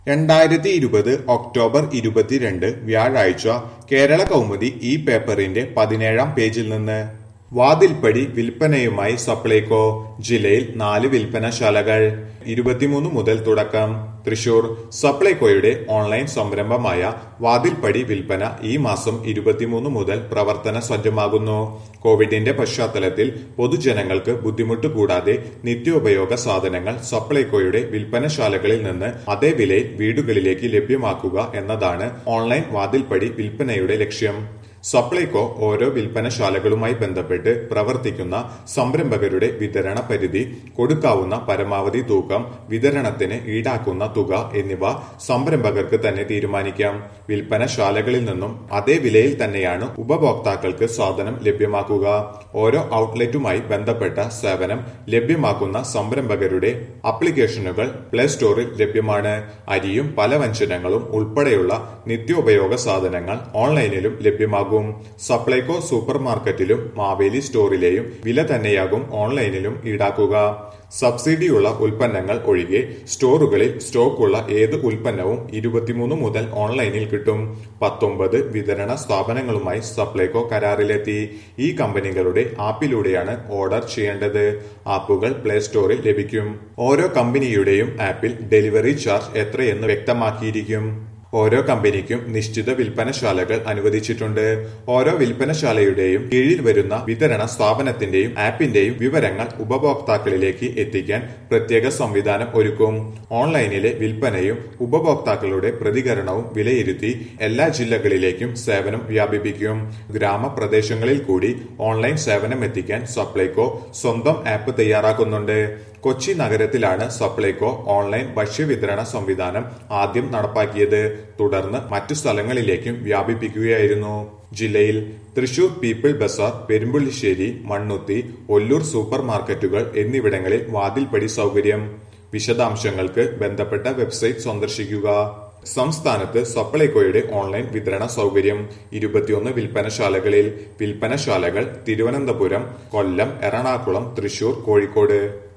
രണ്ടായിരത്തി ഇരുപത് ഒക്ടോബർ ഇരുപത്തിരണ്ട് വ്യാഴാഴ്ച കേരള കൗമുദി ഈ പേപ്പറിന്റെ പതിനേഴാം പേജിൽ നിന്ന് വാതിൽപ്പടി വിൽപ്പനയുമായി സപ്ലൈകോ ജില്ലയിൽ നാല് വിൽപ്പനശാലകൾ ഇരുപത്തിമൂന്ന് മുതൽ തുടക്കം തൃശൂർ സപ്ലൈകോയുടെ ഓൺലൈൻ സംരംഭമായ വാതിൽപ്പടി വിൽപ്പന ഈ മാസം ഇരുപത്തിമൂന്ന് മുതൽ പ്രവർത്തന സജ്ജമാകുന്നു കോവിഡിന്റെ പശ്ചാത്തലത്തിൽ പൊതുജനങ്ങൾക്ക് ബുദ്ധിമുട്ട് കൂടാതെ നിത്യോപയോഗ സാധനങ്ങൾ സപ്ലൈകോയുടെ വിൽപ്പനശാലകളിൽ നിന്ന് അതേ വിലയിൽ വീടുകളിലേക്ക് ലഭ്യമാക്കുക എന്നതാണ് ഓൺലൈൻ വാതിൽപ്പടി വിൽപ്പനയുടെ ലക്ഷ്യം സപ്ലൈകോ ഓരോ വിൽപ്പനശാലകളുമായി ബന്ധപ്പെട്ട് പ്രവർത്തിക്കുന്ന സംരംഭകരുടെ വിതരണ പരിധി കൊടുക്കാവുന്ന പരമാവധി തൂക്കം വിതരണത്തിന് ഈടാക്കുന്ന തുക എന്നിവ സംരംഭകർക്ക് തന്നെ തീരുമാനിക്കാം വിൽപ്പനശാലകളിൽ നിന്നും അതേ വിലയിൽ തന്നെയാണ് ഉപഭോക്താക്കൾക്ക് സാധനം ലഭ്യമാക്കുക ഓരോ ഔട്ട്ലെറ്റുമായി ബന്ധപ്പെട്ട സേവനം ലഭ്യമാക്കുന്ന സംരംഭകരുടെ ആപ്ലിക്കേഷനുകൾ പ്ലേ സ്റ്റോറിൽ ലഭ്യമാണ് അരിയും പലവ്യഞ്ജനങ്ങളും ഉൾപ്പെടെയുള്ള നിത്യോപയോഗ സാധനങ്ങൾ ഓൺലൈനിലും ലഭ്യമാകും സപ്ലൈകോ സൂപ്പർ മാർക്കറ്റിലും മാവേലി സ്റ്റോറിലെയും വില തന്നെയാകും ഓൺലൈനിലും ഈടാക്കുക സബ്സിഡിയുള്ള ഉൽപ്പന്നങ്ങൾ ഒഴികെ സ്റ്റോറുകളിൽ സ്റ്റോക്കുള്ള ഏത് ഉൽപ്പന്നവും ഇരുപത്തിമൂന്ന് മുതൽ ഓൺലൈനിൽ കിട്ടും പത്തൊമ്പത് വിതരണ സ്ഥാപനങ്ങളുമായി സപ്ലൈകോ കരാറിലെത്തി ഈ കമ്പനികളുടെ ആപ്പിലൂടെയാണ് ഓർഡർ ചെയ്യേണ്ടത് ആപ്പുകൾ പ്ലേ സ്റ്റോറിൽ ലഭിക്കും ഓരോ കമ്പനിയുടെയും ആപ്പിൽ ഡെലിവറി ചാർജ് എത്രയെന്ന് വ്യക്തമാക്കിയിരിക്കും ഓരോ കമ്പനിക്കും നിശ്ചിത വിൽപ്പനശാലകൾ അനുവദിച്ചിട്ടുണ്ട് ഓരോ വിൽപ്പനശാലയുടെയും കീഴിൽ വരുന്ന വിതരണ സ്ഥാപനത്തിന്റെയും ആപ്പിന്റെയും വിവരങ്ങൾ ഉപഭോക്താക്കളിലേക്ക് എത്തിക്കാൻ പ്രത്യേക സംവിധാനം ഒരുക്കും ഓൺലൈനിലെ വിൽപ്പനയും ഉപഭോക്താക്കളുടെ പ്രതികരണവും വിലയിരുത്തി എല്ലാ ജില്ലകളിലേക്കും സേവനം വ്യാപിപ്പിക്കും ഗ്രാമപ്രദേശങ്ങളിൽ കൂടി ഓൺലൈൻ സേവനം എത്തിക്കാൻ സപ്ലൈകോ സ്വന്തം ആപ്പ് തയ്യാറാക്കുന്നുണ്ട് കൊച്ചി നഗരത്തിലാണ് സപ്ലൈകോ ഓൺലൈൻ ഭക്ഷ്യവിതരണ സംവിധാനം ആദ്യം നടപ്പാക്കിയത് തുടർന്ന് മറ്റു സ്ഥലങ്ങളിലേക്കും വ്യാപിപ്പിക്കുകയായിരുന്നു ജില്ലയിൽ Thrissur people bazaar Perumpullissery Mannuthy Ollur super മാർക്കറ്റുകൾ എന്നിവിടങ്ങളിൽ വാതിൽപ്പടി സൗകര്യം വിശദാംശങ്ങൾക്ക് ബന്ധപ്പെട്ട വെബ്സൈറ്റ് സന്ദർശിക്കുക സംസ്ഥാനത്ത് സപ്ലൈകോയുടെ ഓൺലൈൻ വിതരണ സൗകര്യം ഇരുപത്തിയൊന്ന് വിൽപ്പനശാലകളിൽ വിൽപ്പനശാലകൾ തിരുവനന്തപുരം കൊല്ലം എറണാകുളം തൃശൂർ കോഴിക്കോട്